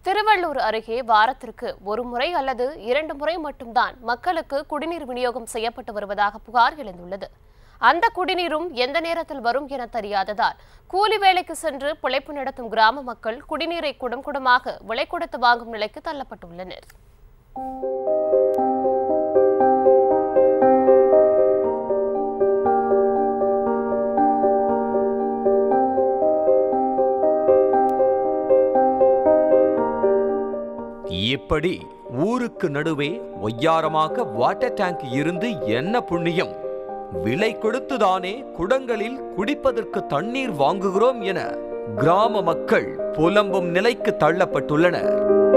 திருவள்ளூர் அருகே வாரத்திற்கு ஒரு முறை அல்லது இரண்டு முறை மட்டும்தான் மக்களுக்கு குடிநீர் விநியோகம் செய்யப்பட்டு வருவதாக புகார் எழுந்துள்ளது அந்த குடிநீரும் எந்த நேரத்தில் வரும் என தெரியாததால் கூலி வேலைக்கு சென்று பிழைப்பு நடத்தும் கிராம மக்கள் குடிநீரை குடம் குடமாக விலை கொடுத்து வாங்கும் நிலைக்கு தள்ளப்பட்டுள்ளனர் இப்படி ஊருக்கு நடுவே ஒய்யாரமாக வாட்டர் டேங்க் இருந்து என்ன புண்ணியம் விலை கொடுத்துதானே குடங்களில் குடிப்பதற்கு தண்ணீர் வாங்குகிறோம் என கிராம மக்கள் புலம்பும் நிலைக்கு தள்ளப்பட்டுள்ளனர்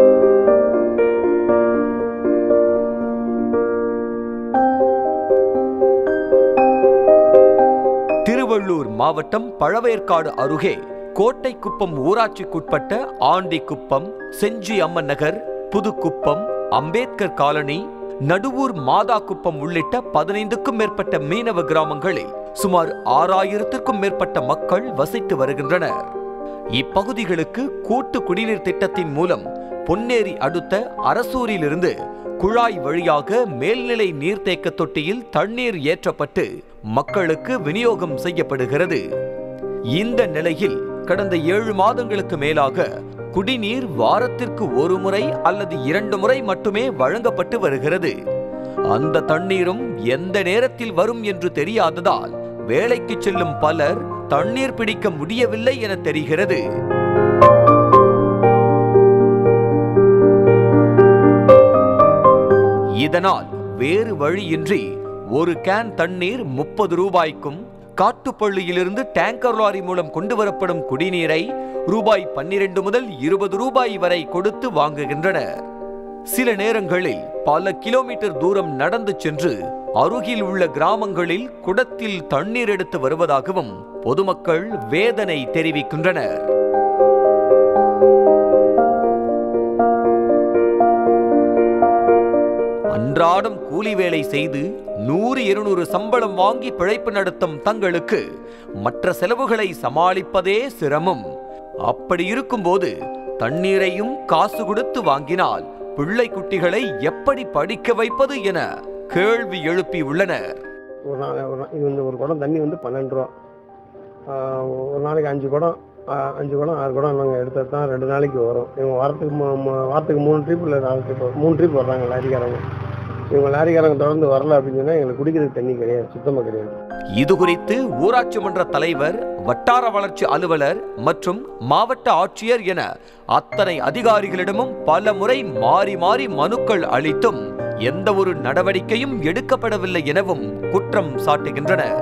திருவள்ளூர் மாவட்டம் பழவேற்காடு அருகே கோட்டைக்குப்பம் ஊராட்சிக்குட்பட்ட ஆண்டிக்குப்பம் செஞ்சி அம்மன் நகர் புதுக்குப்பம் அம்பேத்கர் காலனி நடுவூர் மாதாக்குப்பம் உள்ளிட்ட பதினைந்துக்கும் மேற்பட்ட மீனவ கிராமங்களில் சுமார் ஆறாயிரத்திற்கும் மேற்பட்ட மக்கள் வசித்து வருகின்றனர் இப்பகுதிகளுக்கு கூட்டு குடிநீர் திட்டத்தின் மூலம் பொன்னேரி அடுத்த அரசூரிலிருந்து குழாய் வழியாக மேல்நிலை நீர்த்தேக்க தொட்டியில் தண்ணீர் ஏற்றப்பட்டு மக்களுக்கு விநியோகம் செய்யப்படுகிறது இந்த நிலையில் கடந்த ஏழு மாதங்களுக்கு மேலாக குடிநீர் வாரத்திற்கு ஒரு முறை அல்லது இரண்டு முறை மட்டுமே வழங்கப்பட்டு வருகிறது அந்த தண்ணீரும் எந்த நேரத்தில் வரும் என்று தெரியாததால் வேலைக்கு செல்லும் பலர் தண்ணீர் பிடிக்க முடியவில்லை என தெரிகிறது இதனால் வேறு வழியின்றி ஒரு கேன் தண்ணீர் முப்பது ரூபாய்க்கும் காட்டுப்பள்ளியிலிருந்து டேங்கர் லாரி மூலம் கொண்டு வரப்படும் குடிநீரை ரூபாய் பன்னிரண்டு முதல் இருபது ரூபாய் வரை கொடுத்து வாங்குகின்றனர் சில நேரங்களில் பல கிலோமீட்டர் தூரம் நடந்து சென்று அருகில் உள்ள கிராமங்களில் குடத்தில் தண்ணீர் எடுத்து வருவதாகவும் பொதுமக்கள் வேதனை தெரிவிக்கின்றனர் அன்றாடம் கூலி வேலை செய்து நூறு இருநூறு சம்பளம் வாங்கி பிழைப்பு நடத்தும் தங்களுக்கு மற்ற செலவுகளை சமாளிப்பதே சிரமம் அப்படி இருக்கும்போது தண்ணீரையும் காசு கொடுத்து வாங்கினால் பிள்ளை குட்டிகளை எப்படி படிக்க வைப்பது என கேள்வி எழுப்பி உள்ளனர் ஒரு நாள் ஒரு நா- இது வந்து ஒரு குடம் தண்ணி வந்து பன்னெண்டு ரூபா ஆஹ் ஒரு நாளைக்கு அஞ்சு குடம் ஆஹ் அஞ்சு குடம் ஆறு குடம் நாங்கள் எடுத்தது தான் ரெண்டு நாளைக்கு வரும் இவங்க வாரத்துக்கு மூ- மூ- வாரத்துக்கு மூணு ட்ரிப் இல்லை நாலு ட்ரிப் மூணு ட்ரிப் வர்றாங்க லாரிக்காரங்க இவங்க லாரிக்காரங்க தொடர்ந்து வரல அப்படின்னு சொன்னால் எங்களுக்கு குடிக்கிறதுக்கு தண்ணி கிடையாது சுத்தமாக கிடையாது இது குறித்து ஊராட்சி மன்ற தலைவர் வட்டார வளர்ச்சி அலுவலர் மற்றும் மாவட்ட ஆட்சியர் என அத்தனை அதிகாரிகளிடமும் பல முறை மாறி மாறி மனுக்கள் அளித்தும் எந்த ஒரு நடவடிக்கையும் எடுக்கப்படவில்லை எனவும் குற்றம் சாட்டுகின்றனர்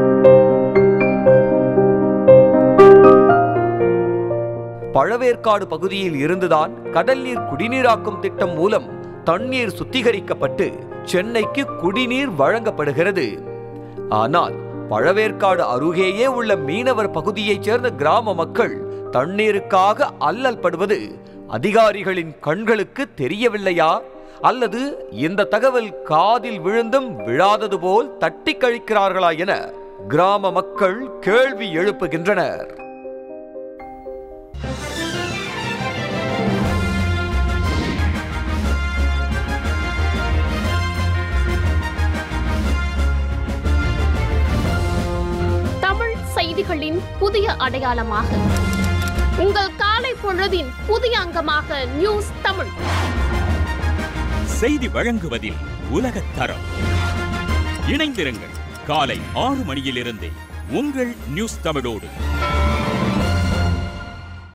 பழவேற்காடு பகுதியில் இருந்துதான் கடல் நீர் குடிநீராக்கும் திட்டம் மூலம் தண்ணீர் சுத்திகரிக்கப்பட்டு சென்னைக்கு குடிநீர் வழங்கப்படுகிறது ஆனால் பழவேற்காடு அருகேயே உள்ள மீனவர் பகுதியைச் சேர்ந்த கிராம மக்கள் தண்ணீருக்காக அல்லல் படுவது அதிகாரிகளின் கண்களுக்கு தெரியவில்லையா அல்லது இந்த தகவல் காதில் விழுந்தும் விழாதது போல் தட்டி கழிக்கிறார்களா என கிராம மக்கள் கேள்வி எழுப்புகின்றனர் தமிழ் செய்திகளின் புதிய அடையாளமாக உங்கள் காலை பொழுதின் புதிய அங்கமாக நியூஸ் தமிழ் செய்தி வழங்குவதில் உலகத் தரம் இணைந்திருங்கள் காலை ஆறு மணியிலிருந்தே உங்கள் நியூஸ் தமிழோடு